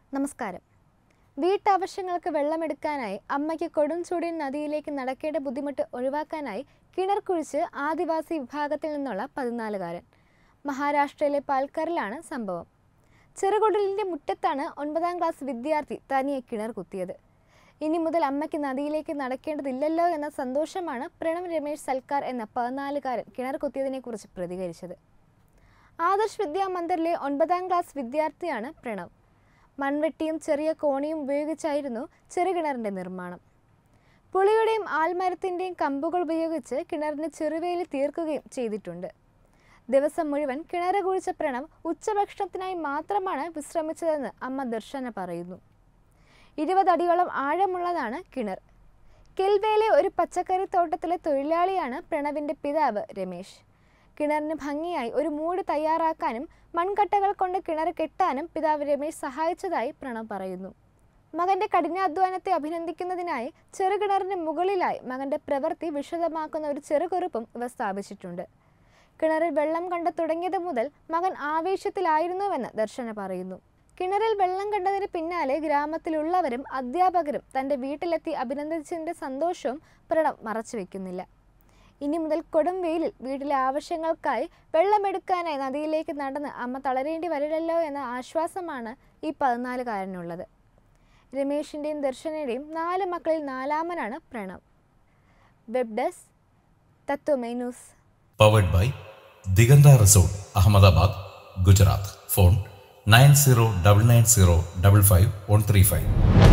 നമസ്കാരം വീട്ടാവശ്യങ്ങൾക്ക് വെള്ളമെടുക്കാനായി അമ്മയ്ക്ക് കൊടും ചൂടിൻ നദിയിലേക്ക് നടക്കേണ്ട ബുദ്ധിമുട്ട് ഒഴിവാക്കാനായി കിണർ കുഴിച്ച് ആദിവാസി വിഭാഗത്തിൽ നിന്നുള്ള പതിനാലുകാരൻ മഹാരാഷ്ട്രയിലെ പാൽക്കറിലാണ് സംഭവം ചെറുകുടലിൻ്റെ മുറ്റത്താണ് ഒൻപതാം ക്ലാസ് വിദ്യാർത്ഥി തനിയെ കിണർ കുത്തിയത് ഇനി മുതൽ അമ്മയ്ക്ക് നദിയിലേക്ക് നടക്കേണ്ടതില്ലല്ലോ എന്ന സന്തോഷമാണ് പ്രണവ് രമേശ് സൽക്കാർ എന്ന പതിനാലുകാരൻ കിണർ കുത്തിയതിനെക്കുറിച്ച് പ്രതികരിച്ചത് ആദർശ് വിദ്യാ മന്ദിറിലെ ഒൻപതാം ക്ലാസ് വിദ്യാർത്ഥിയാണ് പ്രണവ് മൺവെട്ടിയും ചെറിയ കോണിയും ഉപയോഗിച്ചായിരുന്നു ചെറുകിണറിൻ്റെ നിർമ്മാണം പുളിയുടെയും ആൽമരത്തിൻ്റെയും കമ്പുകൾ ഉപയോഗിച്ച് കിണറിന് ചെറുവേലി തീർക്കുകയും ചെയ്തിട്ടുണ്ട് ദിവസം മുഴുവൻ കിണർ കുഴിച്ച പ്രണവ് ഉച്ചഭക്ഷണത്തിനായി മാത്രമാണ് വിശ്രമിച്ചതെന്ന് അമ്മ ദർശന പറയുന്നു ഇരുപതടിയോളം ആഴമുള്ളതാണ് കിണർ കെൽവേലെ ഒരു പച്ചക്കറി തോട്ടത്തിലെ തൊഴിലാളിയാണ് പ്രണവിൻ്റെ പിതാവ് രമേശ് കിണറിന് ഭംഗിയായി ഒരു മൂട് തയ്യാറാക്കാനും മൺകട്ടകൾ കൊണ്ട് കിണർ കെട്ടാനും പിതാവ് രമേശ് സഹായിച്ചതായി പ്രണവ് പറയുന്നു മകന്റെ കഠിനാധ്വാനത്തെ അഭിനന്ദിക്കുന്നതിനായി ചെറുകിണറിന് മുകളിലായി മകന്റെ പ്രവൃത്തി വിശദമാക്കുന്ന ഒരു ചെറുകുറിപ്പും ഇവ സ്ഥാപിച്ചിട്ടുണ്ട് കിണറിൽ വെള്ളം കണ്ടു തുടങ്ങിയത് മുതൽ മകൻ ആവേശത്തിലായിരുന്നുവെന്ന് ദർശന പറയുന്നു കിണറിൽ വെള്ളം കണ്ടതിന് പിന്നാലെ ഗ്രാമത്തിലുള്ളവരും അധ്യാപകരും തൻ്റെ വീട്ടിലെത്തി അഭിനന്ദിച്ചതിൻ്റെ സന്തോഷവും പ്രണവ് മറച്ചുവെക്കുന്നില്ല ഇനി മുതൽ കൊടും വെയിലിൽ വീട്ടിലെ ആവശ്യങ്ങൾക്കായി വെള്ളമെടുക്കാനായി നദിയിലേക്ക് നടന്ന് അമ്മ തളരേണ്ടി വരില്ലല്ലോ എന്ന ആശ്വാസമാണ് ഈ പതിനാലുകാരനുള്ളത് രമേശിൻ്റെയും ദർശനയുടെയും നാല് മക്കളിൽ നാലാമനാണ് Pranav web desk Tatvamayi news powered by Diganta resort Ahmedabad Gujarat phone nine zero double nine zero double five one three five